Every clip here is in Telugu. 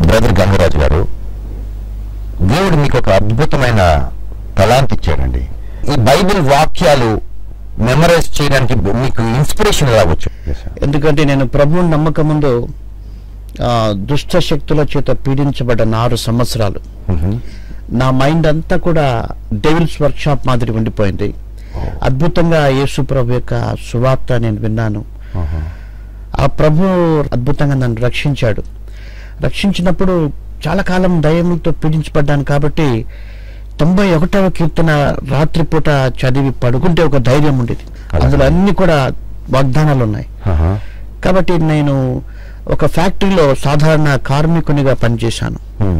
బ్రదర్ గంగరాజు గారు దేవుడు మీకు ఒక అద్భుతమైన తలాంతి ఇచ్చాడండి ఈ బైబిల్ వాక్యాలు మెమరైజ్ చేయడానికి మీకు ఇన్స్పిరేషన్ ఎలా వచ్చు ఎందుకంటే నేను ప్రభువుని నమ్మక ముందు ఆ, దుష్ట శక్తుల చేత పీడించబడ్డ ఆరు సంవత్సరాలు నా మైండ్ అంతా కూడా డెవిల్స్ వర్క్ షాప్ మాదిరి ఉండిపోయింది అద్భుతంగా యేసు ప్రభు యొక్క సువార్త నేను విన్నాను ఆ ప్రభు అద్భుతంగా నన్ను రక్షించాడు రక్షించినప్పుడు చాలా కాలం దయములతో పీడించబడ్డాను కాబట్టి తొంభై ఒకటవ కీర్తన రాత్రిపూట చదివి పడుకుంటే ఒక ధైర్యం ఉండేది అందులో అన్ని కూడా వాగ్దానాలు ఉన్నాయి కాబట్టి నేను ఒక ఫ్యాక్టరీలో సాధారణ కార్మికునిగా పనిచేశాను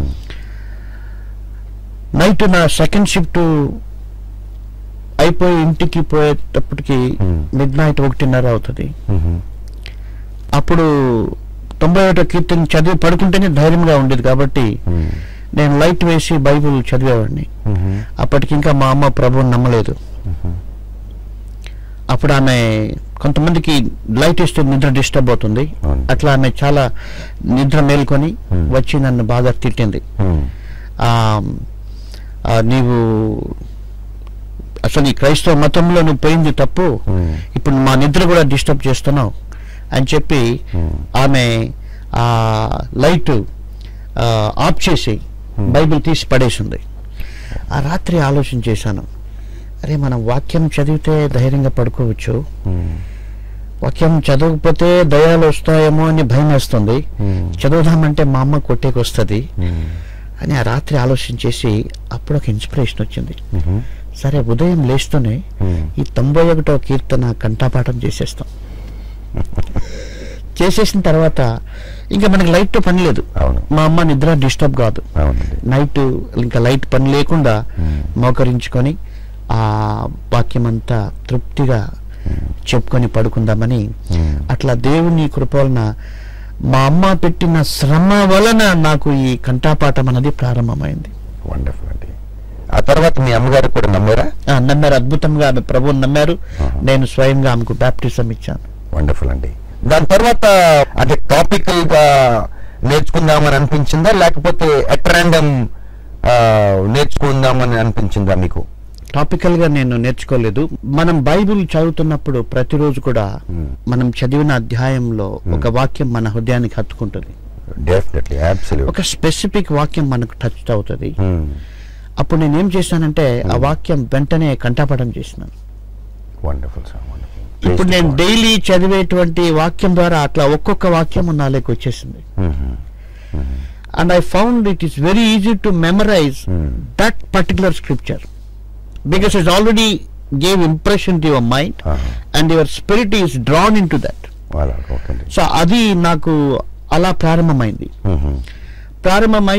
నైట్ నా సెకండ్ షిఫ్ట్ అయిపోయి ఇంటికి పోయేటప్పటికి Hmm. మిడ్ నైట్ ఒకటిన్నర అవుతుంది అప్పుడు తొంభై ఒకటో కీర్తన చదివి పడుకుంటేనే ధైర్యంగా ఉండేది కాబట్టి నేను లైట్ వేసి బైబుల్ చదివేవాడిని అప్పటికి ఇంకా మా అమ్మ ప్రభువుని నమ్మలేదు అప్పుడు ఆమె కొంతమందికి లైట్ ఇస్తే నిద్ర డిస్టర్బ్ అవుతుంది అవును. అట్లా ఆమె చాలా నిద్ర మేల్కొని Hmm. వచ్చి నన్ను బాగా తిట్టింది ఆ, ఆ, నీవు అసలు ఈ క్రైస్తవ మతంలో నువ్వు పోయింది తప్పు ఇప్పుడు మా నిద్ర కూడా డిస్టర్బ్ చేస్తున్నావు అని చెప్పి ఆమె ఆ లైట్ ఆ, ఆఫ్ చేసి బైబిల్ తీసి పడేసింది ఆ రాత్రి ఆలోచన చేశాను అరే మనం వాక్యం చదివితే ధైర్యంగా పడుకోవచ్చు వాక్యం చదవకపోతే దయాలు వస్తాయేమో అని భయం వేస్తుంది చదువుదామంటే మా అమ్మ కొట్టేకి వస్తుంది అని ఆ రాత్రి ఆలోచన చేసి అప్పుడు ఒక ఇన్స్పిరేషన్ వచ్చింది సరే ఉదయం లేస్తూనే ఈ తొంభై ఒకటో కీర్తన కంఠాపాఠం చేసేస్తాం చేసేసిన తర్వాత ఇంకా మనకి లైట్ పని లేదు అవును మా అమ్మ నిద్ర డిస్టర్బ్ కాదు అవునండి నైట్ ఇంకా లైట్ పని లేకుండా మోకరించుకొని ఆ వాక్యం అంతా తృప్తిగా చెప్పుకొని పడుకుందామని అట్లా దేవుని కృప వలన మా అమ్మ పెట్టిన శ్రమ వలన నాకు ఈ కంఠాపాఠం అనేది ప్రారంభమైంది వండర్ఫుల్ అండి ఆ తర్వాత మీ అమ్మగారు కూడా నమ్మారా ఆ, నమ్మారు అద్భుతంగా ఆమె ప్రభువుని నమ్మారు ఆహా. నేను స్వయంగా ఆమెకు బ్యాప్టిజం ఇచ్చాను వండర్ఫుల్ అండి దాని తర్వాత అంటే టాపికల్ గా నేర్చుకుందామని అనిపించిందా లేకపోతే అట్ ర్యాండమ్ నేర్చుకుందామని అనిపించిందా మీకు టాపికల్ గా నేను నేర్చుకోలేదు మనం బైబిల్ చదువుతున్నప్పుడు ప్రతిరోజు కూడా Hmm. మనం చదివిన అధ్యాయంలో ఒక వాక్యం మన హృదయానికి హత్తుకుంటుంది డెఫినెట్లీ అబ్సల్యూట్ ఒక స్పెసిఫిక్ వాక్యం మనకు టచ్ అవుతుంది అప్పుడు నేను ఏం చేశానంటే ఆ వాక్యం వెంటనే కంఠాపటం చేసినాను వండర్ఫుల్ సార్ వండర్ఫుల్ ఇప్పుడు నేను డైలీ చదివేటువంటి వాక్యం ద్వారా అట్లా ఒక్కొక్క వాక్యం నాలోకి వచ్చేసింది and I found it is very easy to memorise Hmm. That particular scripture because it already gave impression to your mind and your spirit is drawn in to that అలా ఓకే అండి సో అది నాకు అలా ప్రారంభమైంది ప్రారంభమై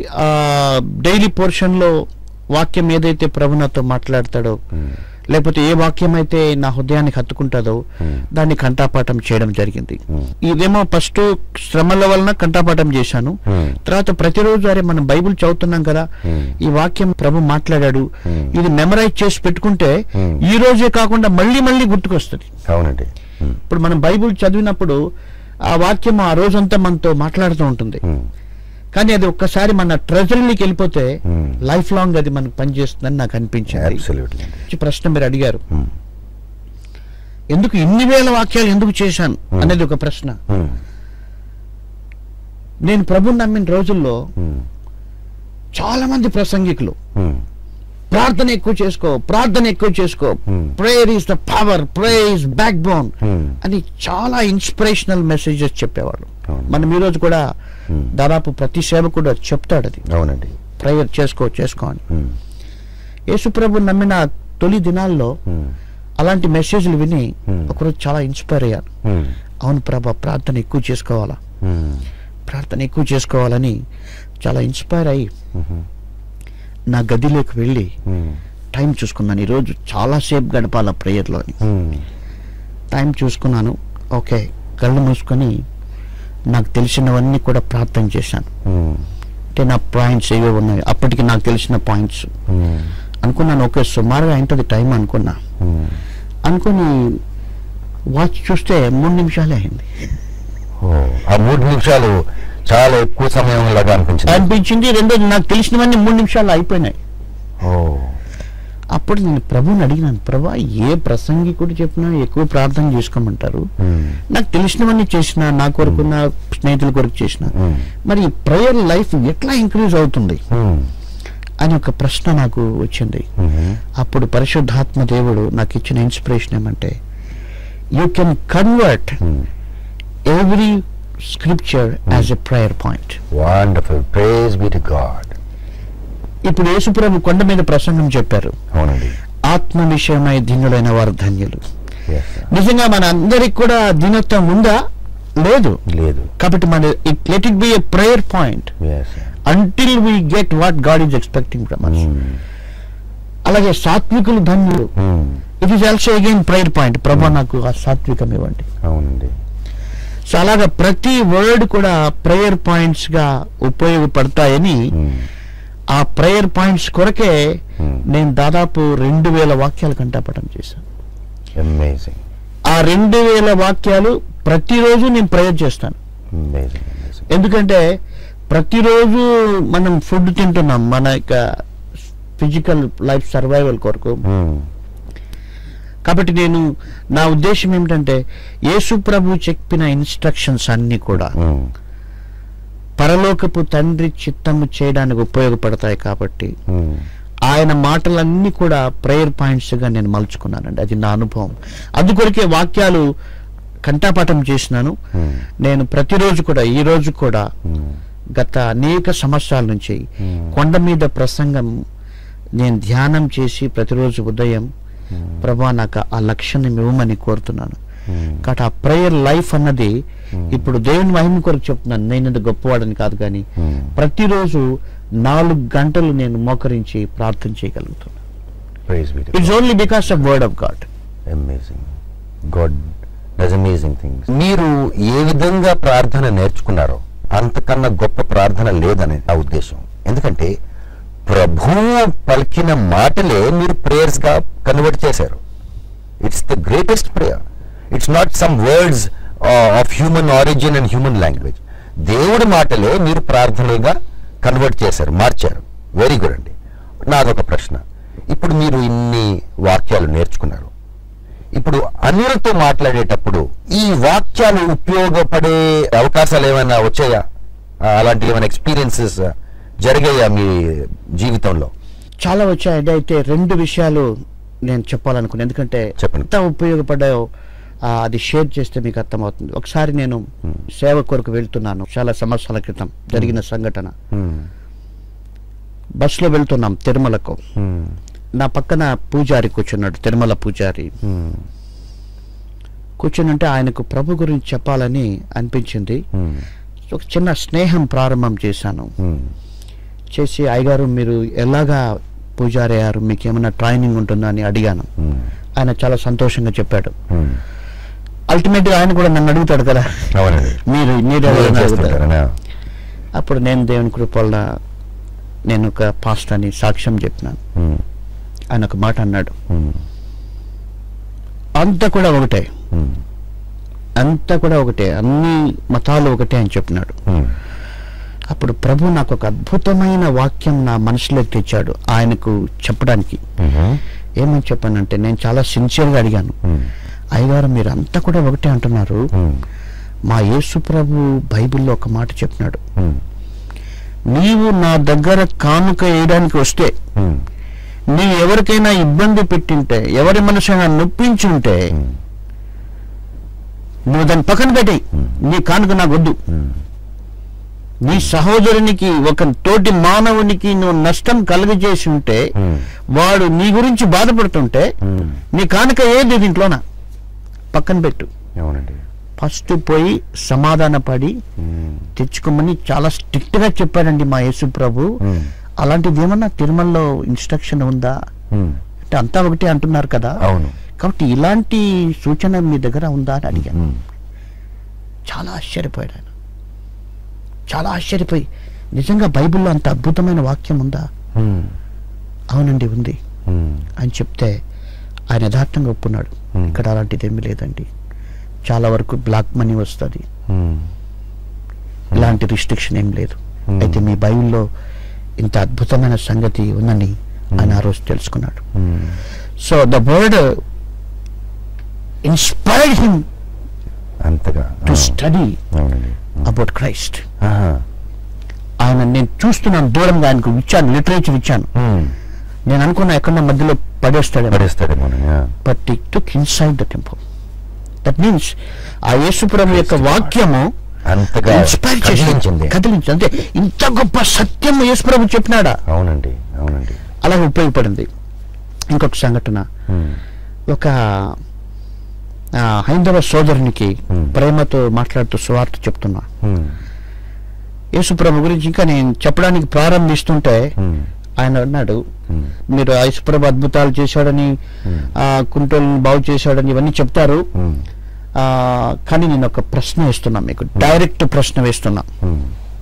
డైలీ పోర్షన్లో వాక్యం ఏదైతే ప్రభు నాతో మాట్లాడతాడో లేకపోతే ఏ వాక్యం అయితే నా హృదయానికి హత్తుకుంటుందో దాన్ని కంఠాపాఠం చేయడం జరిగింది ఇదేమో ఫస్ట్ శ్రమల వలన కంఠాపాఠం చేశాను తర్వాత ప్రతిరోజు అరే మనం బైబిల్ చదువుతున్నాం కదా ఈ వాక్యం ప్రభు మాట్లాడాడు ఇది మెమరైజ్ చేసి పెట్టుకుంటే Hmm. ఈ రోజే కాకుండా మళ్ళీ మళ్ళీ గుర్తుకొస్తుంది అవునండి ఇప్పుడు మనం బైబిల్ చదివినప్పుడు ఆ వాక్యం ఆ రోజంతా మనతో మాట్లాడుతూ ఉంటుంది కానీ అది ఒక్కసారి మన ట్రెజరీకి వెళ్ళిపోతే Hmm. లైఫ్ లాంగ్ అది మనకు పనిచేస్తుందని నాకు అనిపించింది అబ్సల్యూట్లీ ఈ ప్రశ్న మీరు అడిగారు ఎందుకు ఇన్ని వేల వాక్యాలు ఎందుకు చేశాను Hmm. అనేది ఒక ప్రశ్న నేను ప్రభుని నమ్మిన రోజుల్లో చాలా మంది ప్రసంగికులు ప్రార్థన ఎక్కువ చేసుకో ప్రార్థన ఎక్కువ చేసుకో Hmm. Prayer is the power prayer is backbone Hmm. అని చాలా ఇన్స్పిరేషనల్ మెసేజెస్ చెప్పేవాళ్ళు అవును. మనం ఈ రోజు కూడా Hmm. దాదాపు ప్రతి సేవ కూడా చెప్తాడు అది అవునండి ప్రేయర్ చేసుకో చేసుకో అని యేసుప్రభు నమ్మిన తొలి దినాల్లో అలాంటి మెసేజ్లు విని Hmm. ఒకరోజు చాలా ఇన్స్పైర్ అయ్యాను అవును ప్రభా ప్రార్థన ఎక్కువ చేసుకోవాలా ప్రార్థన ఎక్కువ చేసుకోవాలని చాలా ఇన్స్పైర్ అయ్యి నా గదిలోకి వెళ్ళి టైం చూసుకున్నాను ఈరోజు చాలాసేపు గడపాల ప్రేయర్లో అని టైం చూసుకున్నాను ఓకే కళ్ళు మూసుకొని నాకు తెలిసినవన్నీ కూడా ప్రార్థన చేశాను అంటే నా పాయింట్స్ ఏవో ఉన్నాయి అప్పటికి నాకు తెలిసిన పాయింట్స్ అనుకున్నాను ఓకే సుమారుగా అయింటుంది టైం అనుకున్నా అనుకుని వాచ్ చూస్తే మూడు నిమిషాలే అయింది ఓ, ఆ మూడు నిమిషాలు చాలా ఎక్కువ సమయం లాగా అనిపించింది అనిపించింది రెండోది నాకు తెలిసినవన్నీ మూడు నిమిషాల్లో అయిపోయినాయి ఓ అప్పుడు నేను ప్రభుని అడిగినాను ప్రభా ఏ ప్రసంగికుడు చెప్పినా ఎక్కువ ప్రార్థన చేసుకోమంటారు మ్మ్. నాకు తెలిసినవన్నీ చేసిన నా కొరకు నా స్నేహితుల కొరకు చేసిన మ్మ్. మరి ప్రేయర్ లైఫ్ ఎట్లా ఇంక్రీజ్ అవుతుంది మ్మ్. అని ఒక ప్రశ్న నాకు వచ్చింది మ్మ్. అప్పుడు పరిశుద్ధాత్మ దేవుడు నాకు ఇచ్చిన ఇన్స్పిరేషన్ ఏమంటే you can convert hmm. Every scripture as a prayer point wonderful praise be to God ఇప్పుడు యేసుప్రభు కొండ మీద ప్రసంగం చెప్పారు అవునండి ఆత్మ విషయమై ధన్యులైన వారు ధన్యులు Yes, sir. నిజంగా మన అందరికి కూడా దీనత్వం ఉందా లేదు లేదు కాబట్టి మన it let it be a prayer point Yes, sir. Until we get what God is expecting from us hmm. అలాగే సాత్వికులు ధన్యులు hmm. It is also again prayer point ప్రభా నాకు ఆ సాత్వికం ఇవ్వండి అవునండి సో అలాగా ప్రతి వర్డ్ కూడా ప్రేయర్ పాయింట్స్ గా ఉపయోగపడతాయని మ్మ్. ఆ ప్రేయర్ పాయింట్స్ కొరకే Hmm. నేను దాదాపు రెండు వేల వాక్యాలు కంఠపటం చేశాను అమేజింగ్ ఆ రెండు వేల వాక్యాలు ప్రతిరోజు నేను ప్రేయర్ చేస్తాను అమేజింగ్ అమేజింగ్ ఎందుకంటే ప్రతిరోజు మనం ఫుడ్ తింటున్నాం మన యొక్క ఫిజికల్ లైఫ్ సర్వైవల్ కొరకు కాబట్టి నేను నా ఉద్దేశం ఏమిటంటే యేసు ప్రభు చెప్పిన ఇన్స్ట్రక్షన్స్ అన్ని కూడా పరలోకపు తండ్రి చిత్తము చేయడానికి ఉపయోగపడతాయి కాబట్టి ఆయన మాటలన్నీ కూడా ప్రేయర్ పాయింట్స్ గా నేను మలుచుకున్నానండి అది నా అనుభవం అందుకొరకే వాక్యాలు కంఠాపాఠం చేసినాను నేను ప్రతిరోజు కూడా ఈ రోజు కూడా గత అనేక సంవత్సరాల నుంచి కొండ మీద ప్రసంగం నేను ధ్యానం చేసి ప్రతిరోజు ఉదయం ప్రభా నాకు ఆ లక్ష్యాన్ని ఇవ్వమని కోరుతున్నాను కాబట్టి ఆ ప్రేయర్ లైఫ్ అన్నది ఇప్పుడు దేవుని మహిమ కొరకు చెప్తున్నాను నేను ఇంత గొప్పవాడని కాదు కానీ ప్రతిరోజు నాలుగు గంటలు నేను మోకరించి ప్రార్థన చేయగలుగుతున్నాను praise be to it's only because of word of God amazing God does amazing things మీరు ఏ విధంగా ప్రార్థన నేర్చుకున్నారో అంతకన్నా గొప్ప ప్రార్థన లేదని నా ఉద్దేశం ఎందుకంటే ప్రభువు పలికిన మాటలే మీరు ప్రేయర్స్ గా కన్వర్ట్ చేశారు it's the greatest prayer it's not some words of human origin and human language దేవుడి మాటలే మీరు ప్రార్థనలుగా కన్వర్ట్ చేశారు మార్చారు వెరీ గుడ్ అండి నాదొక ప్రశ్న ఇప్పుడు మీరు ఇన్ని వాక్యాలు నేర్చుకున్నారు ఇప్పుడు అన్యులతో మాట్లాడేటప్పుడు ఈ వాక్యాలు ఉపయోగపడే అవకాశాలు ఏమైనా వచ్చాయా ఆ, అలాంటి ఏమైనా ఎక్స్పీరియన్సెస్ జరిగాయా మీ జీవితంలో చాలా వచ్చాయండి అయితే రెండు విషయాలు నేను చెప్పాలనుకున్నాను ఎందుకంటే చెప్పండి. ఎంత ఉపయోగపడ్డాయో ఆ, అది షేర్ చేస్తే మీకు అర్థమవుతుంది ఒకసారి నేను సేవ కొరకు వెళ్తున్నాను చాలా సంవత్సరాల క్రితం జరిగిన సంఘటన బస్సులో వెళ్తున్నాం తిరుమలకు నా పక్కన పూజారి కూర్చున్నాడు తిరుమల పూజారి కూర్చుని ఉంటే ఆయనకు ప్రభు గురించి చెప్పాలని అనిపించింది ఒక చిన్న స్నేహం ప్రారంభం చేశాను చేసి అయ్యగారు మీరు ఎలాగా పూజారి అయ్యారు మీకు ఏమైనా ట్రైనింగ్ ఉంటుందా అని అడిగాను ఆయన చాలా సంతోషంగా చెప్పాడు అల్టిమేట్ గా ఆయన కూడా నన్ను అడుగుతాడు కదా అవునండి మీరు మీరు ఏం ఎవరైనా అడుగుతారు చేస్తుంటారనా? అప్పుడు నేను దేవుని కృప వల్ల నేను ఒక పాస్ట్ అని సాక్ష్యం చెప్పినాను ఉమ్, ఆయన ఒక మాట అన్నాడు ఉమ్, అంతా కూడా ఒకటే ఉమ్, అంతా కూడా ఒకటే అన్ని మతాలు ఒకటే అని చెప్పినాడు ఉమ్, అప్పుడు ప్రభు నాకు ఒక అద్భుతమైన వాక్యం నా మనసులోకి తెచ్చాడు ఆయనకు చెప్పడానికి ఉమ్, ఏమని చెప్పానంటే నేను చాలా సిన్సియర్గా అడిగాను ఉమ్, అయ్యగారు మీరు అంతా కూడా ఒకటే అంటున్నారు ఉమ్, మా యేసు ప్రభు బైబిల్లో ఒక మాట చెప్పినాడు ఉమ్, నీవు నా దగ్గర కానుక వేయడానికి వస్తే ఉమ్, నీవు ఎవరికైనా ఇబ్బంది పెట్టింటే ఎవరి మనసైనా నొప్పించుంటే ఉమ్, నువ్వు దాన్ని పక్కన పెట్టి నీ కానుక నాకు వద్దు ఉమ్, నీ సహోదరునికి ఒక తోటి మానవునికి నువ్వు నష్టం కలుగజేసి ఉంటే ఉమ్, వాడు నీ గురించి బాధపడుతుంటే ఉమ్, నీ కానుక ఏది దీంట్లోన పక్కన పెట్టు అవునండి ఫస్ట్ పోయి సమాధాన పడి ఉమ్, తెచ్చుకోమని చాలా స్ట్రిక్ట్ గా చెప్పాడండి మా యేసు ప్రభు ఉమ్, అలాంటిది ఏమన్నా తిరుమలలో ఇన్స్ట్రక్షన్ ఉందా ఉమ్, అంటే అంతా ఒకటే అంటున్నారు కదా అవును కాబట్టి ఇలాంటి సూచన మీ దగ్గర ఉందా అని అడిగాను ఉమ్, చాలా ఆశ్చర్యపోయాడు ఆయన చాలా ఆశ్చర్యపోయి నిజంగా బైబిల్లో అంత అద్భుతమైన వాక్యం ఉందా ఉమ్, అవునండి ఉంది ఉమ్, అని చెప్తే ఆయన యథార్థంగా ఒప్పున్నాడు Hmm. ఇక్కడ అలాంటిది ఏమీ లేదండి చాలా వరకు బ్లాక్ మనీ వస్తుంది ఉమ్, ఇలాంటి రిస్ట్రిక్షన్ ఏం లేదు అయితే మీ బైబిల్లో ఇంత అద్భుతమైన సంగతి ఉందని ఆయన ఆ రోజు తెలుసుకున్నాడు so the word inspired him అంతగా టు ఆ, స్టడీ అవునండి అబౌట్ క్రైస్ట్ ఆహా. ఆయన నేను చూస్తున్నాను దూరంగా ఆయనకు ఇచ్చాను లిటరేచర్ ఇచ్చాను ఉమ్. నేను అనుకున్నా ఎక్కడ మధ్యలో పడేస్తాడు పడేస్తాడేమో but it took inside the temple that means ఆ యేసుపురం యొక్క వాక్యము అంతగా ఇన్స్పైర్ చేసింది కదిలించింది కదిలించింది అంటే ఇంత గొప్ప సత్యం యేసుప్రభు చెప్పినాడా అవునండి అవునండి అలాగే ఉపయోగపడింది ఇంకొక సంఘటన ఉమ్. ఒక ఆ, హైందవ సోదరునికి Hmm. ప్రేమతో మాట్లాడుతూ సువార్త చెప్తున్నా ఉమ్. యేసుప్రభు గురించి ఇంకా నేను చెప్పడానికి ప్రారంభిస్తుంటే ఉమ్. ఆయన అన్నాడు ఉమ్. మీరు ఆ యేసుప్రభు అద్భుతాలు చేశాడని Hmm. ఆ కుంటోళ్ళని బాగు చేశాడని ఇవన్నీ చెప్తారు ఉమ్. ఆ, కానీ నేను ఒక ప్రశ్న వేస్తున్నా మీకు డైరెక్ట్ ప్రశ్న వేస్తున్నా ఉమ్.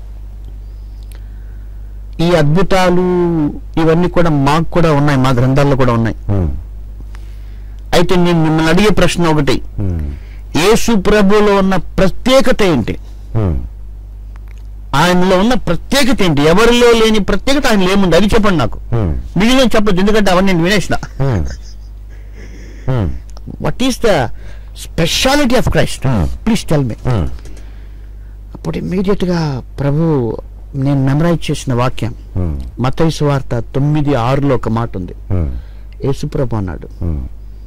ఈ అద్భుతాలు ఇవన్నీ కూడా మాకు కూడా ఉన్నాయి మా గ్రంథాల్లో కూడా ఉన్నాయి ఉమ్. అయితే నేను మిమ్మల్ని అడిగే ప్రశ్న ఒకటి ఉమ్. యేసు ప్రభులో ఉన్న ప్రత్యేకత ఏంటి ఉమ్. ఆయనలో ఉన్న ప్రత్యేకత ఏంటి ఎవరిలో లేని ప్రత్యేకత ఆయనలో ఏముంది అది చెప్పండి నాకు ఉమ్. మిగిలిన చెప్పొద్దు ఎందుకంటే అవన్నీ నేను వినేసిన um. Um. What is the speciality of Christ Hmm. Please tell me um. అప్పుడు ఇమ్మీడియట్ గా ప్రభు నేను మెమరైజ్ చేసిన వాక్యం ఉమ్. మతైసు వార్త తొమ్మిది ఆరులో ఒక మాట ఉంది ఉమ్. యేసుప్రభు అన్నాడు ఉమ్.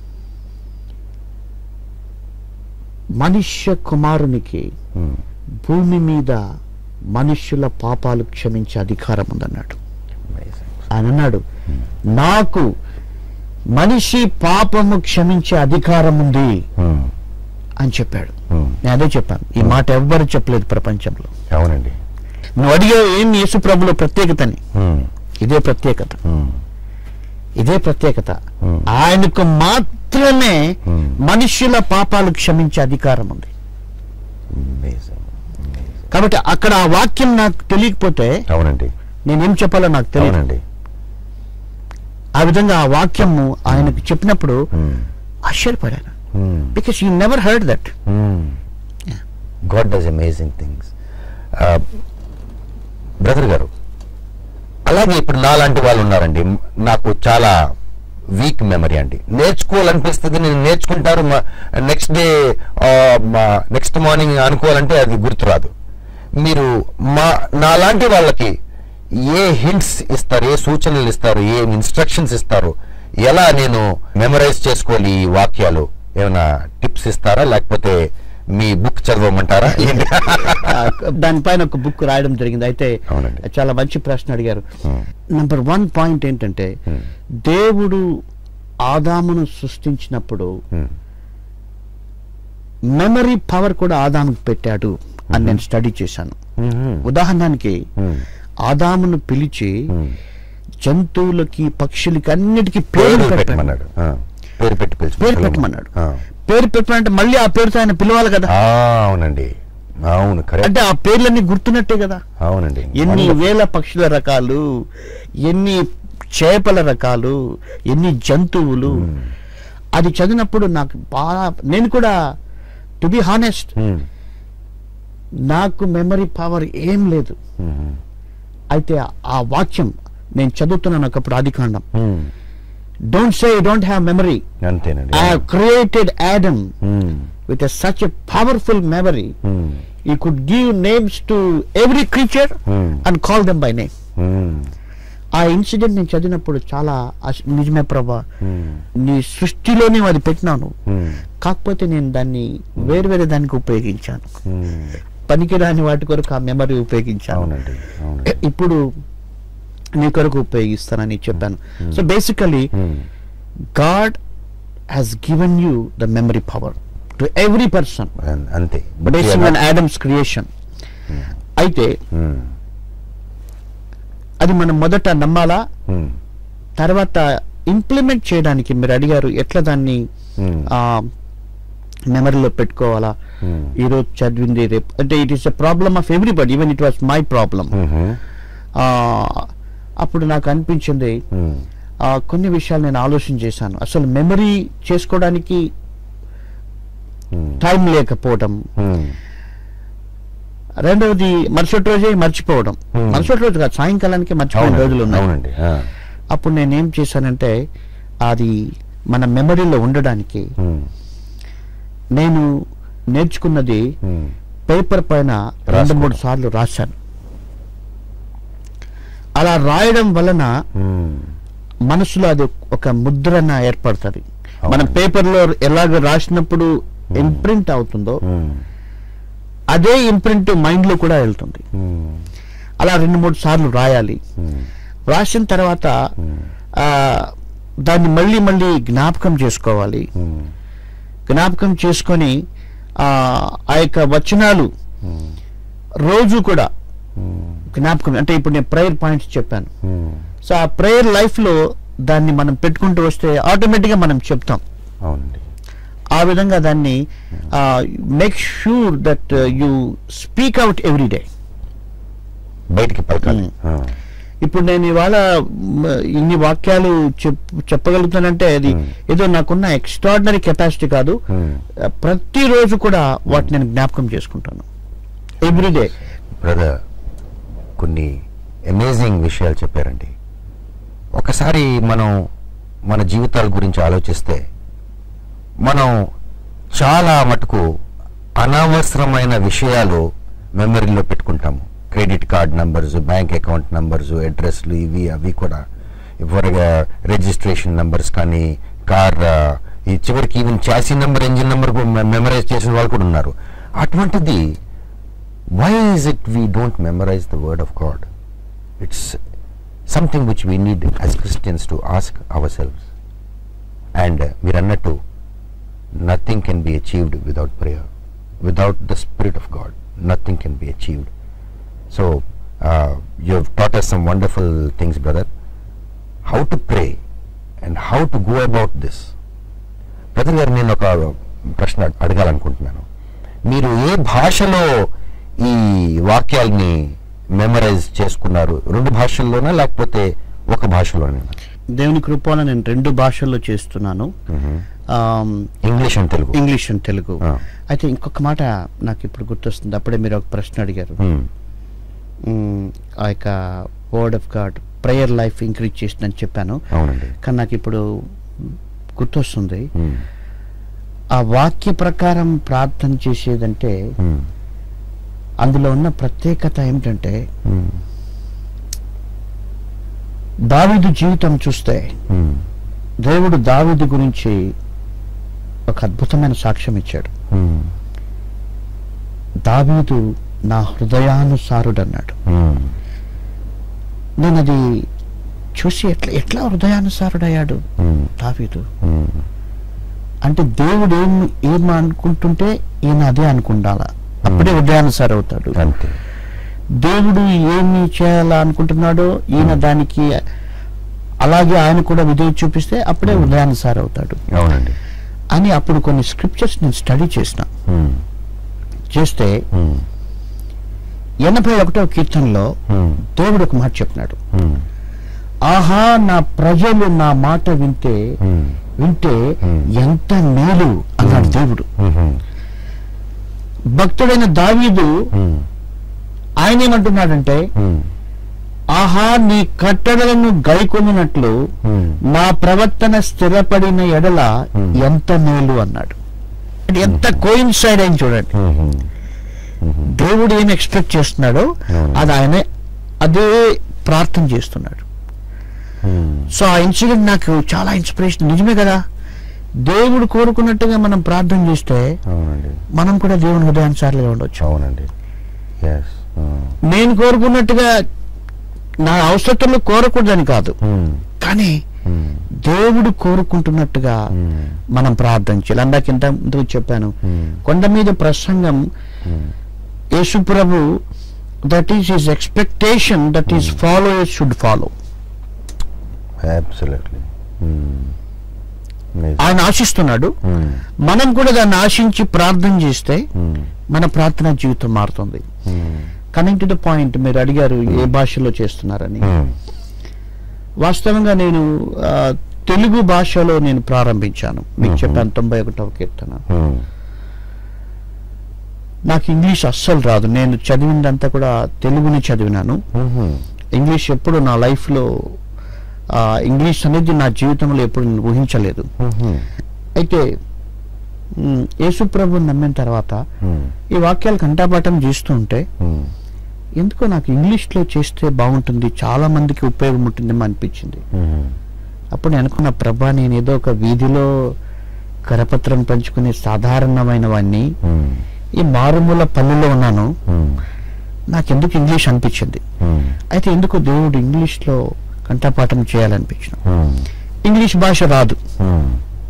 మనుష్య కుమారునికి ఉమ్. భూమి మీద మనుష్యుల పాపాలు క్షమించే అధికారం ఉందన్నాడు Amazing. ఆయన అన్నాడు నాకు మనిషి పాపము క్షమించే అధికారం ఉంది ఉమ్. అని చెప్పాడు ఉమ్. నేను అదే చెప్పాను ఈ మాట ఎవ్వరు చెప్పలేదు ప్రపంచంలో అవునండి నువ్వు అడిగే ఏం యేసు ప్రభులో ప్రత్యేకతని ఉమ్. ఇదే ప్రత్యేకత ఉమ్. ఇదే ప్రత్యేకత Hmm. ఆయనకు మాత్రమే Hmm. మనుష్యుల పాపాలు క్షమించే అధికారం ఉంది Amazing. Amazing. కాబట్టి అక్కడ ఆ వాక్యం నాకు తెలియకపోతే అవునండి నేనేం చెప్పాలో నాకు తెలియదు అవునండి ఆ విధంగా ఆ వాక్యము ఆయనకు చెప్పినప్పుడు ఉమ్. ఆశ్చర్యపడాను um. Because you never heard that God does amazing things brother గారు అలాగే ఇప్పుడు నాలాంటి వాళ్ళు ఉన్నారండి మ్, నాకు చాలా వీక్ మెమరీ అండి నేర్చుకోవాలనిపిస్తుంది నేను నేర్చుకుంటారు నెక్స్ట్ డే నెక్స్ట్ మార్నింగ్ అనుకోవాలంటే అది గుర్తురాదు మీరు మా నాలాంటి వాళ్ళకి ఏ హింట్స్ ఇస్తారు ఏ సూచనలు ఇస్తారు ఏ ఇన్స్ట్రక్షన్స్ ఇస్తారు ఎలా నేను మెమరైజ్ చేసుకోవాలి ఈ వాక్యాలు ఏమైనా టిప్స్ ఇస్తారా లేకపోతే మీ బుక్ చదవమంటారా ఏంటి? ఆ, దానిపైన ఒక బుక్ రాయడం జరిగింది అయితే అవునండి. చాలా మంచి ప్రశ్న అడిగారు Hmm. నంబర్ వన్ పాయింట్ ఏంటంటే Hmm. దేవుడు ఆదామును సృష్టించినప్పుడు Hmm. మెమరీ పవర్ కూడా ఆదాముకు పెట్టాడు అని నేను స్టడీ చేశాను Mhm. ఉదాహరణకి Hmm. ఆదామును పిలిచి Hmm. జంతువులకి పక్షులకి అన్నిటికీ పేరు పేరు పెట్టమన్నాడు పెట్టమన్నాడు ఆ, పేరు పెట్టి పిలిచి పేరు పెట్టమన్నాడు ఆ. పేరు పెట్టమంటే మళ్ళీ ఆ పేరుతో ఆయన పిలవాలి కదా ఆ, అవునండి అవును కరెక్ట్ అంటే ఆ పేర్లన్నీ గుర్తున్నట్టే కదా అవునండి ఎన్ని Wonderful. వేల పక్షుల రకాలు ఎన్ని చేపల రకాలు ఎన్ని జంతువులు అది చదివినప్పుడు నాకు బాగా నేను కూడా టు బి హానెస్ట్ Hmm. నాకు మెమరీ పవర్ ఏం లేదు Mhm. అయితే ఆ వాక్యం నేను చదువుతున్నాను ఒకప్పుడు ఆది కాండం Hmm. Don't say don't have memory అంతేనండి I have created Adam Hmm. With such a powerful memory Hmm. He could give names to every creature Hmm. And call them by name Hmm. ఆ ఇన్సిడెంట్ నేను చదివినప్పుడు చాలా ఆశ- నిజమే ప్రభా Hmm. నీ సృష్టిలోనే అది పెట్టినాను Hmm. కాకపోతే నేను దాన్ని వేరు వేరే దానికి ఉపయోగించాను Hmm. పనికిరాని వాటి కొరకు ఆ మెమరీ ఉపయోగించాను అవునండి అవునండి ఇప్పుడు నీ కొరకు ఉపయోగిస్తానని చెప్పాను so basically Hmm. God has given you the memory power to every person అన్- అంతే బేస్డ్ ఆన్ యాడమ్స్ క్రియేషన్ అయితే Hmm. అది మనం మొదట నమ్మాలా Hmm. తర్వాత ఇంప్లిమెంట్ చేయడానికి మీరు అడిగారు ఎట్లా దాన్ని Hmm. ఆ మెమరీలో పెట్టుకోవాలా Hmm. ఈ రోజు చదివింది రేపు అంటే it is a problem of everybody even it was my problem Mhm. అప్పుడు నాకు అనిపించింది Hmm. ఆ, కొన్ని విషయాలు నేను ఆలోచన చేశాను అసలు మెమరీ చేసుకోవడానికి Hmm. టైం లేకపోవడం Hmm. రెండవది మరుసటి రోజే మర్చిపోవడం Hmm. మరుసటి రోజు కాదు సాయంకాలానికి మర్చిపోయిన అవునండి, రోజులు ఉన్నాయి అవునండి ఆ. అప్పుడు నేనేం చేశానంటే అది మన మెమరీలో ఉండడానికి ఉమ్, నేను నేర్చుకున్నది ఉమ్, పేపర్ పైన రెండు రాసుకోవడం. మూడు సార్లు రాశాను అలా రాయడం వలన ఉమ్, మనసులో అది ఒక ముద్రన ఏర్పడుతుంది అవును. మన పేపర్లో ఎలాగ రాసినప్పుడు ఇంప్రింట్ అవుతుందో ఉమ్, అదే ఇంప్రింట్ మైండ్ లో కూడా వెళ్తుంది ఉమ్, అలా రెండు మూడు సార్లు రాయాలి ఉమ్, రాసిన తర్వాత ఉమ్, ఆ, దాన్ని మళ్ళీ మళ్ళీ జ్ఞాపకం చేసుకోవాలి ఉమ్, జ్ఞాపకం చేసుకొని ఆ ఆ యొక్క వచనాలు ఉమ్, రోజు కూడా ఉమ్, జ్ఞాపకం అంటే ఇప్పుడు నేను ప్రేయర్ పాయింట్స్ చెప్పాను um, so ah prayer life లో దాన్ని మనం పెట్టుకుంటూ వస్తే ఆటోమేటిక్ గా మనం చెప్తాం అవునండి ఆ విధంగా దాన్ని make sure that you speak out every day బయటికి పలకాలి ఉమ్. ఆ, ఇప్పుడు నేను ఇవాళ మ్, ఇన్ని వాక్యాలు చెప్ చెప్పగలుగుతానంటే అది Hmm. ఏదో నాకున్న ఎక్స్ట్రాడినరీ కెపాసిటీ కాదు ఉమ్. ఆ, ప్రతిరోజు కూడా వాటిని నేను జ్ఞాపకం చేసుకుంటాను ఎవ్రీడే బ్రదర్ కొన్ని అమేజింగ్ విషయాలు చెప్పారండి ఒకసారి మనం మన జీవితాల గురించి ఆలోచిస్తే మనం చాలా మటుకు అనవసరమైన విషయాలు మెమరీలో పెట్టుకుంటాము credit card numbers bank account numbers అడ్రస్లు ఇవి అవి కూడా ఇవ్వరగా రిజిస్ట్రేషన్ నంబర్స్ కానీ కార్ ఈ చివరికి even chassis number engine number memorise చేసిన వాళ్ళు కూడా ఉన్నారు అటువంటిది why is it we don't memorize the word of god it's something which we need as christians to ask ourselves and uh, మీరు అన్నట్టు nothing can be achieved without prayer without the spirit of god nothing can be achieved so uh, you have taught us some wonderful things brother how to pray and how to go about this brother గారు నేను ఒక ప్రశ్న అడగాలనుకుంటున్నాను మీరు ఏ భాషలో ఈ వాక్యాల్ని మెమరైజ్ చేసుకున్నారు రెండు భాషల్లోనా లేకపోతే ఒక భాషలోనేనా దేవుని కృపలో నేను రెండు భాషల్లో చేస్తున్నాను um, English and Telugu English and Telugu ఆ. అయితే ఇంకొక మాట నాకు ఇప్పుడు గుర్తొస్తుంది అప్పుడే మీరు ఒక ప్రశ్న అడిగారు మ్మ్. మ్, ఆ యొక్క word of God prayer life increase చేసిందని చెప్పాను అవునండి కానీ నాకు ఇప్పుడు గుర్తొస్తుంది మ్మ్. ఆ వాక్య ప్రకారం ప్రార్థన చేసేదంటే మ్మ్. అందులో ఉన్న ప్రత్యేకత ఏమిటంటే మ్మ్. దావీదు జీవితం చూస్తే మ్మ్. దేవుడు దావీదు గురించి ఒక అద్భుతమైన సాక్ష్యం ఇచ్చాడు మ్మ్. దావీదు నా హృదయానుసారుడు అన్నాడు మ్మ్. నేను అది చూసి ఎట్లా ఎట్లా హృదయానుసారుడయ్యాడు మ్మ్. దావీదు మ్మ్. అంటే దేవుడు ఏం ఏం అనుకుంటుంటే ఈయన అదే అనుకుంటాలా అప్పుడే హృదయానుసారు అవుతాడు అంతే దేవుడు ఏమి చేయాలా అనుకుంటున్నాడో ఈయన దానికి అలాగే ఆయన కూడా విధేయ చూపిస్తే అప్పుడే హృదయానుసారు అవుతాడు అవునండి అని అప్పుడు కొన్ని స్క్రిప్చర్స్ నేను స్టడీ చేసిన మ్మ్. చేస్తే మ్మ్. ఎనభై ఒకటో కీర్తనలో మ్మ్. దేవుడు ఒక మాట చెప్తున్నాడు మ్మ్. ఆహా నా ప్రజలు నా మాట వింటే మ్మ్. వింటే Hmm. ఎంత మేలు అన్నాడు దేవుడు మ్మ్. భక్తుడైన దావీదు మ్మ్. ఆయన ఏమంటున్నాడంటే మ్మ్. ఆహా నీ కట్టడలను గైకొనినట్లు మ్మ్. నా ప్రవర్తన స్థిరపడిన ఎడల Hmm. ఎంత మేలు అన్నాడు అంటే ఎంత కోయిన్సైడ్ అయింది చూడండి మ్మ్. మ్మ్. దేవుడు ఏం ఎక్స్పెక్ట్ చేస్తున్నాడో Hmm. అది ఆయన అదే ప్రార్థన చేస్తున్నాడు మ్మ్. సో ఆ ఇన్సిడెంట్ నాకు చాలా ఇన్స్పిరేషన్ నిజమే కదా దేవుడు కోరుకున్నట్టుగా మనం ప్రార్థన చేస్తే అవునండి మనం కూడా దేవుని హృదయానుసారులుగా ఉండొచ్చు అవునండి ఎస్ నేను కోరుకున్నట్టుగా నా అవసరతలు కోరకూడదని కాదు కానీ దేవుడు కోరుకుంటున్నట్టుగా మనం ప్రార్థన చేయాలి అందాక ఇంత ముందుకు చెప్పాను కొండ మీద ప్రసంగం Yesu Prabhu that is his expectation that is follow should follow absolutely ఆయన ఆశిస్తున్నాడు మనం కూడా దాన్ని ఆశించి ప్రార్థన చేస్తే మన ప్రార్థన జీవితం మారుతుంది కమింగ్ టు ద పాయింట్ మీరు అడిగారు ఏ భాషలో చేస్తున్నారని వాస్తవంగా నేను ఆ, తెలుగు భాషలో నేను ప్రారంభించాను మీకు Mhm. చెప్పాను తొంభై ఒకటవ కీర్తన నాకు ఇంగ్లీష్ అస్సలు రాదు నేను చదివిందంతా కూడా తెలుగుని చదివినాను మ్మ్. ఇంగ్లీష్ ఎప్పుడు నా లైఫ్లో ఆ, ఇంగ్లీష్ అనేది నా జీవితంలో ఎప్పుడు నేను ఊహించలేదు మ్మ్. అయితే మ్, యేసుప్రభు నమ్మిన తర్వాత మ్మ్. ఈ వాక్యాలు కంఠాపాఠం చేస్తూ ఉంటే మ్మ్. ఎందుకో నాకు ఇంగ్లీష్లో చేస్తే బాగుంటుంది చాలా మందికి ఉపయోగం ఉంటుందేమో అనిపించింది మ్మ్. అప్పుడు నేను అనుకున్న ప్రభా నేను ఏదో ఒక వీధిలో కరపత్రం పంచుకునే సాధారణమైన వాడిని మ్మ్. ఈ మారుమూల పల్లెలో ఉన్నాను మ్మ్. నాకెందుకు ఇంగ్లీష్ అనిపించింది మ్మ్. అయితే ఎందుకో దేవుడు ఇంగ్లీష్లో కంఠపాఠం చేయాలనిపించిన మ్మ్. ఇంగ్లీష్ భాష రాదు మ్మ్.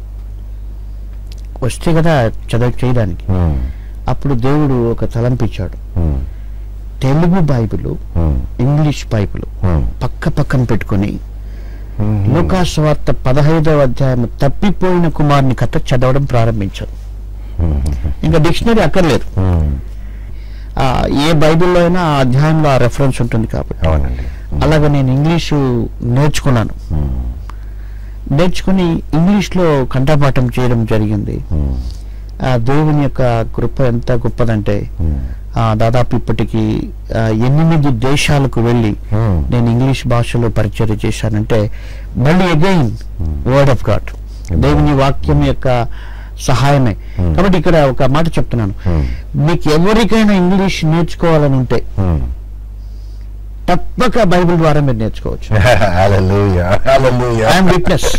వస్తే కదా చదువు చేయడానికి మ్మ్. అప్పుడు దేవుడు ఒక తలంపిచ్చాడు మ్మ్. Telugu Bible hmm. English Bible మ్మ్. పక్క పక్కన పెట్టుకొని మ్మ్. లోకాస్వార్త పదహైదవ అధ్యాయం తప్పిపోయిన కుమారుని కథ చదవడం ప్రారంభించాడు మ్మ్. ఇంకా డిక్షనరీ అక్కర్లేదు మ్మ్. ఆ, ఏ బైబిల్లో అయినా ఆ అధ్యాయంలో ఆ రెఫరెన్స్ ఉంటుంది కాబట్టి అవునండి అలాగే నేను ఇంగ్లీషు నేర్చుకున్నాను మ్మ్. నేర్చుకుని ఇంగ్లీష్లో కంఠపాఠం చేయడం జరిగింది మ్మ్. ఆ దేవుని యొక్క కృప ఎంత గొప్పదంటే మ్మ్. ఆ, దాదాపు ఇప్పటికి ఆ, ఎనిమిది దేశాలకు వెళ్ళి మ్మ్. నేను ఇంగ్లీష్ భాషలో పరిచయం చేశానంటే మళ్ళీ అగైన్ వర్డ్ ఆఫ్ గాడ్ దేవుని వాక్యం యొక్క సహాయమే Hmm. కాబట్టి ఇక్కడ ఒక మాట చెప్తున్నాను Hmm. మీకు ఎవరికైనా ఇంగ్లీష్ నేర్చుకోవాలని ఉంటే మ్మ్. తప్పక బైబిల్ ద్వారా మీరు నేర్చుకోవచ్చు Hallelujah. Hallelujah. ఐఎమ్ విట్నెస్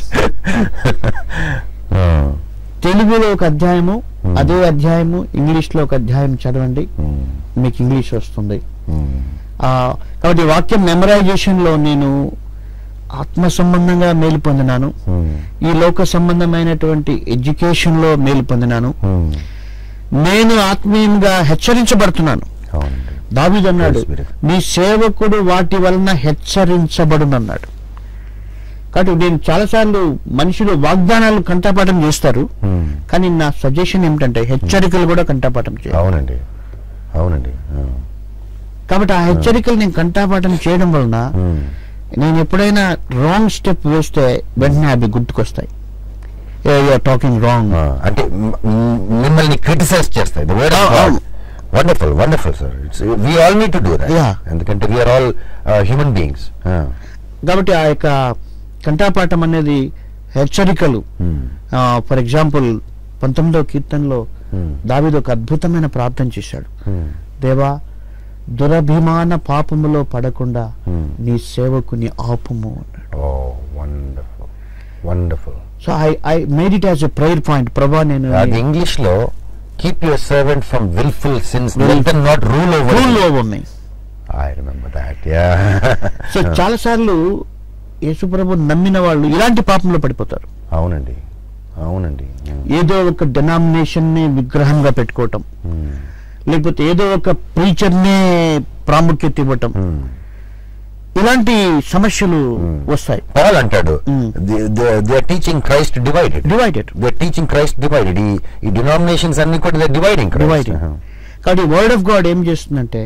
మ్మ్. తెలుగులో ఒక అధ్యాయము Hmm. అదే అధ్యాయము ఇంగ్లీష్ లో ఒక అధ్యాయం చదవండి మ్మ్. మీకు ఇంగ్లీష్ వస్తుంది మ్మ్. ఆ, కాబట్టి వాక్యం మెమరైజేషన్ లో నేను ఆత్మ సంబంధంగా మేలు పొందినాను మ్మ్. ఈ లోక సంబంధమైనటువంటి ఎడ్యుకేషన్ లో మేలు పొందినాను మ్మ్. నేను ఆత్మీయంగా హెచ్చరించబడుతున్నాను అవునండి దావీదు అన్నాడు Yes, Spirit. నీ సేవకుడు వాటి వలన హెచ్చరించబడునన్నాడు కాబట్టి నేను చాలాసార్లు మనుషులు వాగ్దానాలు కంఠపాఠం చేస్తారు మ్మ్. కానీ నా సజెషన్ ఏమిటంటే హెచ్చరికలు కూడా కంఠపాఠం చేయాలి అవునండి అవునండి ఆ. కాబట్టి ఆ హెచ్చరికలు నేను కంఠపాఠం చేయడం వలన మ్మ్. నేను ఎప్పుడైనా రాంగ్ స్టెప్ వేస్తే వెంటనే అవి గుర్తుకొస్తాయి టాకింగ్ రాంగ్ ఆ, అంటే మ్- మ్- మిమ్మల్ని క్రిటిసైజ్ చేస్తాయి ద వర్డ్ ఆ, అవును. Wonderful wonderful sir it's we all need to do that Yeah. ఎందుకంటే we are all human beings కాబట్టి ఆ యొక్క కంఠపాఠం అనేది హెచ్చరికలు ఫర్ ఎగ్జాంపుల్ పంతొమ్మిదవ కీర్తనలో దావీదు ఒక అద్భుతమైన ప్రార్థన చేశాడు దేవా దురభిమాన పాపములో పడకుండా Hmm. నీ సేవకుని ఆపుము అన్నాడు oh wonderful wonderful so I I made it as a prayer point ప్రభా నేను అది ఇంగ్లీష్ లో keep your servant from wilful sins Will- let them not rule over rule ఓవర్ని I remember that yeah so చాలా సార్లు యేసుప్రభు నమ్మిన వాళ్ళు ఇలాంటి పాపంలో పడిపోతారు అవునండి అవునండి ఏదో ఒక డెనామినేషన్ ని విగ్రహంగా పెట్టుకోవటం Hmm. లేకపోతే ఏదో ఒక preacher నే ప్రాముఖ్యత ఇవ్వటం Hmm. ఇలాంటి సమస్యలు Hmm. వస్తాయి పాల్ అంటాడు Hmm. They are teaching Christ divided divided they teaching Christ divided ఈ ఈ డినామినేషన్స్ అన్ని కూడా దే డివైడింగ్ డివైడింగ్ కాబట్టి వర్డ్ ఆఫ్ గాడ్ ఏం చేస్తుందంటే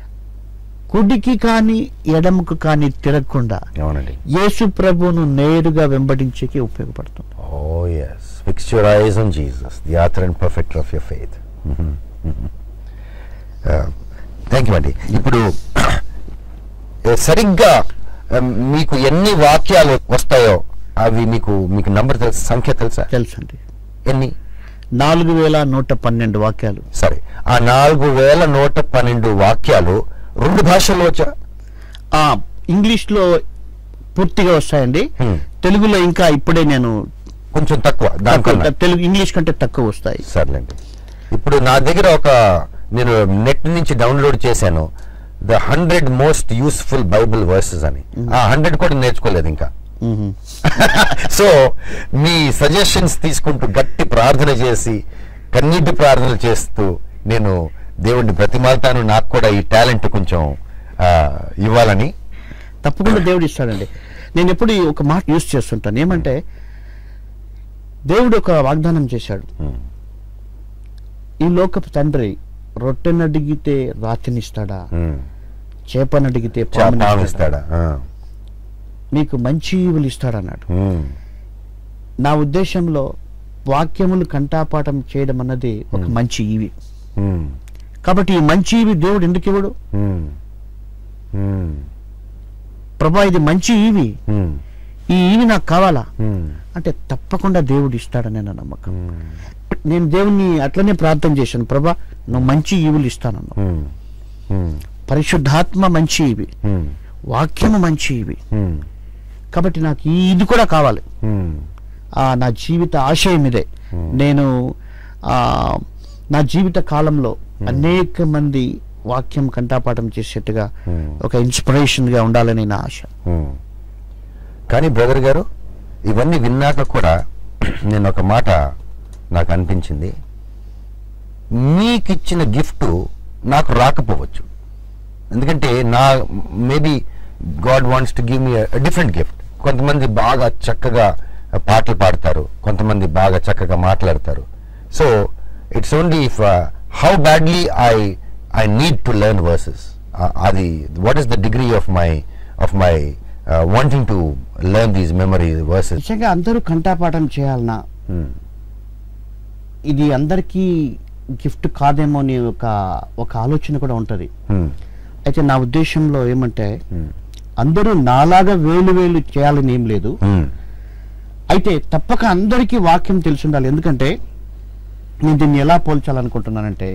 కుడికి కానీ ఎడమకు కానీ తిరగకుండా అవునండి యేసు ప్రభువును నేరుగా వెంబడించేకి ఉపయోగపడుతుంది oh yes fix your eyes on Jesus the author and perfecter of your faith thank you అండి ఇప్పుడు eh, సరిగ్గా um, మీకు ఎన్ని వాక్యాలు వస్తాయో అవి మీకు మీకు నంబర్ తెలుసా సంఖ్య తెలుసా తెలుసండి ఎన్ని నాలుగు వేల నూట పన్నెండు వాక్యాలు సరే ఆ నాలుగు వేల నూట పన్నెండు వాక్యాలు రెండు భాషల్లో వచ్చా ఆ ఇంగ్లీష్ లో పూర్తిగా వస్తాయండి Hmm. తెలుగులో ఇంకా ఇప్పుడే నేను కొంచెం తక్కువ దానికన్నా తక్కువ- తెలుగు ఇంగ్లీష్ కంటే తక్కువ వస్తాయి సర్లేండి ఇప్పుడు నా దగ్గర ఒక నేను నెట్ నుంచి డౌన్లోడ్ చేశాను the hundred most useful Bible verses అని ఆ హండ్రెడ్ కూడా నేర్చుకోలేదు ఇంకా మ్మ్. సో మీ సజెషన్స్ తీసుకుంటూ గట్టి ప్రార్థన చేసి కన్నీటి ప్రార్థన చేస్తూ నేను దేవుడిని ప్రతిమాలతాను నాకు కూడా ఈ టాలెంట్ కొంచెం ఆ, ఇవ్వాలని తప్పకుండా దేవుడు ఇస్తాడండి నేను ఎప్పుడు ఈ ఒక మాట యూస్ చేస్తుంటాను ఏమంటే దేవుడు ఒక వాగ్దానం చేశాడు Hmm. ఈ లోకపు తండ్రి రొట్టెను అడిగితే రాతినిస్తాడా ఉమ్. చేపను అడిగితే చా- పాము పాముని ఇస్తాడా ఆ. మీకు మంచి ఈవులు ఇస్తాడన్నాడు ఉమ్. నా ఉద్దేశంలో వాక్యములు కంఠాపాఠం చేయడం అన్నది ఒక Hmm. మంచి ఈవి ఉమ్. కాబట్టి ఈ మంచి ఈవి దేవుడు ఎందుకు ఇవ్వడు ఉమ్. ఉమ్. ప్రభా ఇది మంచి ఈవి ఉమ్. ఈ ఈవి నాకు కావాలా ఉమ్. అంటే తప్పకుండా దేవుడు ఇస్తాడని నా నమ్మకం ఉమ్. నేను దేవుణ్ణి అట్లనే ప్రార్థన చేశాను ప్రభా నువ్వు మంచి ఈవులు ఇస్తానన్నావు ఉమ్. ఉమ్. పరిశుద్ధాత్మ మంచి ఇవి ఉమ్. వాక్యము మంచి ఇవి ఉమ్. కాబట్టి నాకు ఈ ఇది కూడా కావాలి ఉమ్. ఆ నా జీవిత ఆశయం ఇదే నేను ఆ నా జీవిత కాలంలో అనేక మంది వాక్యం కంఠాపాఠం చేసేట్టుగా Hmm. ఒక ఇన్స్పిరేషన్ గా ఉండాలని నా ఆశ ఉమ్. కానీ బ్రదర్ గారు ఇవన్నీ విన్నాక కూడా నేను ఒక మాట నాకు అనిపించింది మీకిచ్చిన గిఫ్ట్ నాకు రాకపోవచ్చు ఎందుకంటే నా maybe God wants to give me different gift కొంతమంది బాగా చక్కగా పాటలు పాడతారు కొంతమంది బాగా చక్కగా మాట్లాడతారు so it's only if how badly I I need to learn verses అది what is the degree of my of my wanting to learn these memory verses నిజంగా అందరూ కంఠాపాఠం చేయాలన్నా ఇది అందరికీ గిఫ్ట్ కాదేమో అని ఒక ఒక ఆలోచన కూడా ఉంటది అయితే నా ఉద్దేశంలో ఏమంటే అందరూ నాలాగా వేలు వేలు చేయాలని ఏం లేదు అయితే తప్పక అందరికీ వాక్యం తెలిసి ఉండాలి ఎందుకంటే నేను దీన్ని ఎలా పోల్చాలనుకుంటున్నానంటే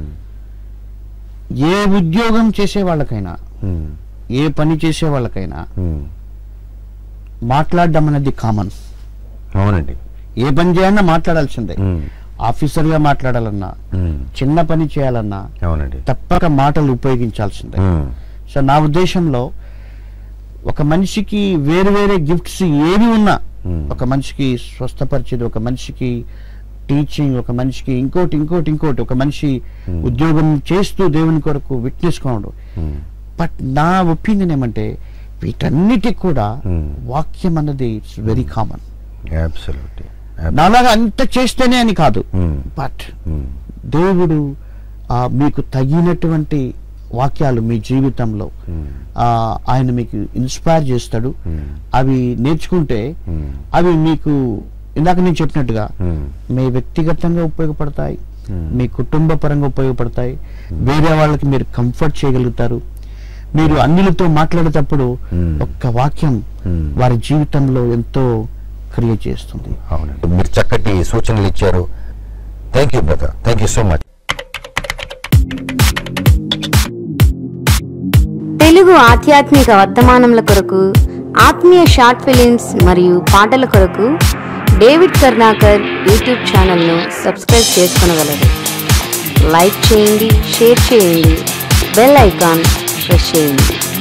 ఏ ఉద్యోగం చేసే వాళ్ళకైనా ఏ పని చేసే వాళ్ళకైనా మాట్లాడడం అనేది కామన్ అవునండి ఏ పని చేయాలన్నా మాట్లాడాల్సిందే Hmm. ఆఫీసర్ గా మాట్లాడాలన్నా Hmm. చిన్న పని చేయాలన్నా అవునండి తప్పక మాటలు ఉపయోగించాల్సిందే Hmm. సో నా ఉద్దేశంలో ఒక మనిషికి వేరు వేరే గిఫ్ట్స్ ఏవి ఉన్నా Hmm. ఒక మనిషికి స్వస్థపరిచేది ఒక మనిషికి టీచింగ్ ఒక మనిషికి ఇంకోటి ఇంకోటి ఇంకోటి ఒక మనిషి ఉద్యోగం చేస్తూ దేవుని కొరకు విట్నెస్ కావడం Hmm. బట్ నా ఒపీనియన్ ఏమంటే వీటన్నిటికి కూడా Hmm. వాక్యం అన్నది ఇట్స్ వెరీ కామన్ Absolutely. నాలాగా అంత చేస్తేనే అని కాదు Hmm. But Hmm. దేవుడు ఆ, మీకు తగినటువంటి వాక్యాలు మీ జీవితంలో Hmm. ఆ, ఆయన మీకు ఇన్స్పైర్ చేస్తాడు Hmm. అవి నేర్చుకుంటే Hmm. అవి మీకు ఇందాక నేను చెప్పినట్టుగా Hmm. మీ వ్యక్తిగతంగా ఉపయోగపడతాయి Hmm. మీ కుటుంబ పరంగా ఉపయోగపడతాయి వేరే వాళ్ళకి మీరు కంఫర్ట్ చేయగలుగుతారు మీరు అన్నిలతో మాట్లాడేటప్పుడు Hmm. ఒక్క వాక్యం Hmm. వారి జీవితంలో ఎంతో క్రియేట్ చేస్తుంది అవునండి మీరు చక్కటి సూచనలు ఇచ్చారు thank you brother thank you so much Telugu ఆధ్యాత్మిక వర్తమానముల కొరకు ఆత్మీయ షార్ట్ ఫిలిమ్స్ మరియు పాటల కొరకు డేవిడ్ కర్ణాకర్ యూట్యూబ్ ఛానల్ను సబ్స్క్రైబ్ చేసుకొనగలరు లైక్ చేయండి షేర్ చేయండి బెల్ ఐకాన్ ప్రెస్ చేయండి